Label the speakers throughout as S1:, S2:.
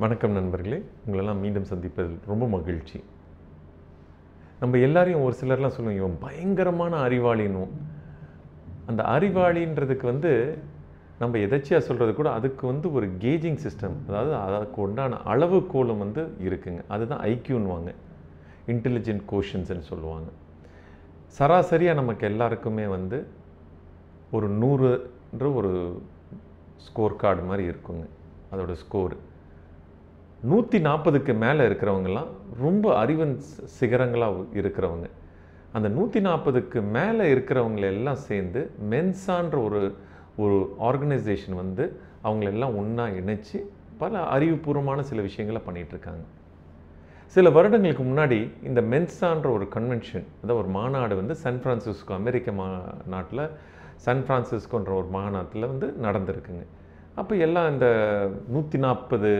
S1: வணக்கம் நண்பர்களே உங்களெல்லாம் மீண்டும் சந்திப்பதில் ரொம்ப மகிழ்ச்சி நம்ம எல்லாரையும் ஒரு சிலர்லாம் சொல்லுவோம் இவன் பயங்கரமான அறிவாளின்னும் அந்த அறிவாளின்றதுக்கு வந்து நம்ம எதாச்சியாக சொல்கிறது கூட அதுக்கு வந்து ஒரு கேஜிங் சிஸ்டம் அதாவது அதுக்கு உண்டான அளவுகோலும் வந்து இருக்குங்க அதுதான் ஐக்யூன்னுவாங்க இன்டெலிஜென்ட் கோஷன்ஸ்னு சொல்லுவாங்க சராசரியாக நமக்கு எல்லாருக்குமே வந்து ஒரு நூறுன்ற ஒரு ஸ்கோர் கார்டு மாதிரி இருக்குங்க அதோட ஸ்கோர் நூற்றி நாற்பதுக்கு மேலே இருக்கிறவங்கலாம் ரொம்ப அறிவன் சி- சிகரங்களாக இருக்கிறவங்க அந்த நூற்றி நாற்பதுக்கு மேலே இருக்கிறவங்கள எல்லாம் சேர்ந்து மென்சான்ற ஒரு ஒரு ஆர்கனைசேஷன் வந்து அவங்களெல்லாம் ஒன்றா இணைச்சு பல அறிவுபூர்வமான சில விஷயங்களை பண்ணிட்டு இருக்காங்க சில வருடங்களுக்கு முன்னாடி இந்த மென்சான்ற ஒரு கன்வென்ஷன் அதாவது ஒரு மாநாடு வந்து சான் பிரான்சிஸ்கோ அமெரிக்க மா நாட்டில் சான் பிரான்சிஸ்கோன்ற ஒரு மாநாட்டில் வந்து நடந்திருக்குங்க அப்போ எல்லாம் இந்த நூற்றி நாற்பது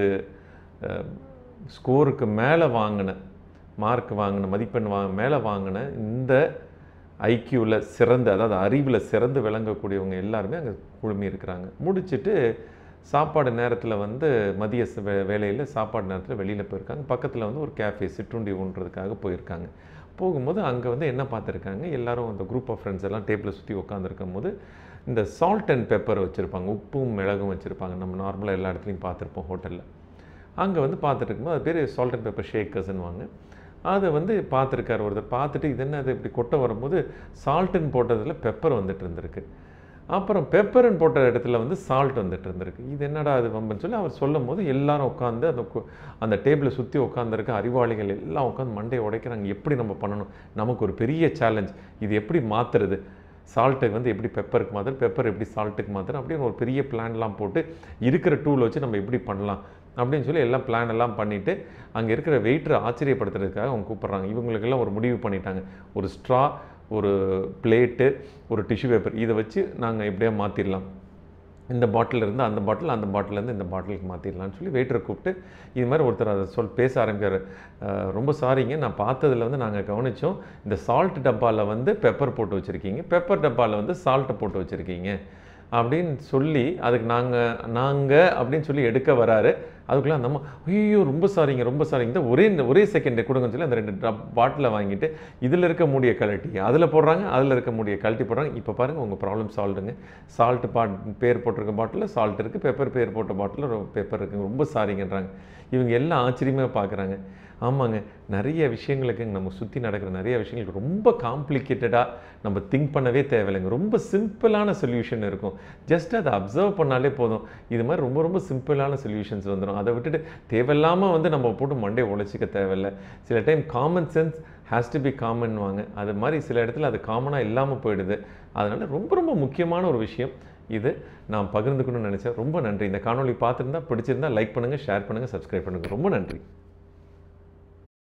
S1: ஸ்கோருக்கு மேலே வாங்கின மார்க் வாங்கின மதிப்பெண் வா மேலே வாங்கின இந்த ஐக்கியூவில் சிறந்து அதாவது அறிவில் சிறந்து விளங்கக்கூடியவங்க எல்லாருமே அங்கே குழுமி இருக்கிறாங்க முடிச்சிட்டு சாப்பாடு நேரத்தில் வந்து மதிய ச- வே வேலையில் சாப்பாடு நேரத்தில் வெளியில் போயிருக்காங்க பக்கத்தில் வந்து ஒரு கேஃபே சிற்றுண்டி ஊன்றதுக்காக போயிருக்காங்க போகும்போது அங்கே வந்து என்ன பார்த்துருக்காங்க எல்லாரும் அந்த குரூப் ஆஃப் ஃப்ரெண்ட்ஸ் எல்லாம் டேபிளை சுற்றி உட்காந்துருக்கும் போது இந்த சால்ட் அண்ட் பெப்பர் வச்சுருப்பாங்க உப்பும் மிளகும் வச்சுருப்பாங்க நம்ம நார்மலாக எல்லா இடத்துலையும் பார்த்துருப்போம் ஹோட்டலில் அங்கே வந்து பார்த்துட்டு இருக்கும்போது அது பேர் சால்ட் அண்ட் பெப்பர் ஷேக்கர்ஸ்னுவாங்க அதை வந்து பார்த்துருக்காரு ஒருத்தர் பார்த்துட்டு இது என்ன அது இப்படி கொட்ட வரும்போது சால்ட்டுன்னு போட்டதில் பெப்பர் வந்துட்டு இருந்திருக்கு அப்புறம் பெப்பர்னு போட்ட இடத்துல வந்து சால்ட் வந்துட்டு இருந்திருக்கு இது என்னடா அது வம்புன்னு சொல்லி அவர் சொல்லும் போது எல்லாரும் உட்காந்து அந்த கு- அந்த டேபிளை சுற்றி உட்காந்துருக்க அறிவாளிகள் எல்லாம் உட்காந்து மண்டையை உடைக்கிறாங்க எப்படி நம்ம பண்ணணும் நமக்கு ஒரு பெரிய சேலஞ்ச் இது எப்படி மாற்றுறது சால்ட்டுக்கு வந்து எப்படி பெப்பருக்கு மாத்திரம் பெப்பர் எப்படி சால்ட்டுக்கு மாத்திரம் அப்படின்னு ஒரு பெரிய பிளான்லாம் போட்டு இருக்கிற டூல் வச்சு நம்ம எப்படி பண்ணலாம் அப்படின்னு சொல்லி எல்லாம் பிளான் எல்லாம் பண்ணிவிட்டு அங்கே இருக்கிற வெயிட்டரை ஆச்சரியப்படுத்துறதுக்காக அவங்க கூப்பிட்றாங்க இவங்களுக்கெல்லாம் ஒரு முடிவு பண்ணிட்டாங்க ஒரு ஸ்ட்ரா ஒரு பிளேட்டு ஒரு டிஷ்யூ பேப்பர் இதை வச்சு நாங்கள் எப்படியா மாற்றிடலாம் இந்த பாட்டில் இருந்து அந்த பாட்டில் அந்த பாட்டில் இருந்து இந்த பாட்டிலுக்கு மாற்றிடலாம்னு சொல்லி வெயிட்டரை கூப்பிட்டு இது மாதிரி ஒருத்தர் அதை சொல் பேச ஆரம்பிக்கிறார் "அஹ், ரொம்ப சாரிங்க நான் பார்த்ததுல வந்து நாங்கள் கவனித்தோம் இந்த சால்ட் டப்பாவில் வந்து பெப்பர் போட்டு வச்சுருக்கீங்க பெப்பர் டப்பாவில் வந்து சால்ட்டை போட்டு வச்சுருக்கீங்க அப்படின்னு சொல்லி அதுக்கு நாங்கள் நாங்கள் அப்படின்னு சொல்லி எடுக்க வராரு அதுக்குள்ளே அந்த அம்மா ஐயோ ரொம்ப சாரிங்க ரொம்ப சாரிங்க இந்த ஒரே ஒரே செகண்ட் கொடுங்கன்னு சொல்லி அந்த ரெண்டு ட்ரப் பாட்டிலை வாங்கிட்டு இதில் இருக்க மூடிய கழட்டி அதில் போடுறாங்க அதில் இருக்க மூடிய கழட்டி போடுறாங்க இப்போ பாருங்கள் உங்கள் ப்ராப்ளம் சால்ட்டுங்க சால்ட் பாட் பேர் போட்டிருக்க பாட்டிலில் சால்ட் இருக்குது பெப்பர் பேர் போட்ட பாட்டிலில் பெப்பர் இருக்குங்க ரொம்ப சாரிங்கன்றாங்க இவங்க எல்லாம் ஆச்சரியமாக பார்க்குறாங்க ஆமாங்க நிறைய விஷயங்களுக்கு நம்ம சுற்றி நடக்கிற நிறைய விஷயங்களுக்கு ரொம்ப காம்ப்ளிகேட்டடாக நம்ம திங்க் பண்ணவே தேவையில்லைங்க ரொம்ப சிம்பிளான சொல்யூஷன் இருக்கும் ஜஸ்ட் அதை அப்சர்வ் பண்ணாலே போதும் இது மாதிரி ரொம்ப ரொம்ப சிம்பிளான சொல்யூஷன்ஸ் வந்துடும் அதை விட்டுட்டு தேவையில்லாமல் வந்து நம்ம போட்டு மண்டையை உழைச்சிக்க தேவையில்லை சில time common sense has to be காமன்வாங்க அது மாதிரி சில இடத்துல அது காமனாக இல்லாமல் போயிடுது அதனால் ரொம்ப ரொம்ப முக்கியமான ஒரு விஷயம் இது நான் பகிர்ந்துக்கணும்னு நினச்சேன் ரொம்ப நன்றி இந்த காணொளி பார்த்துருந்தா பிடிச்சிருந்தா லைக் பண்ணுங்கள் ஷேர் பண்ணுங்கள் சப்ஸ்கிரைப் பண்ணுங்கள் ரொம்ப நன்றி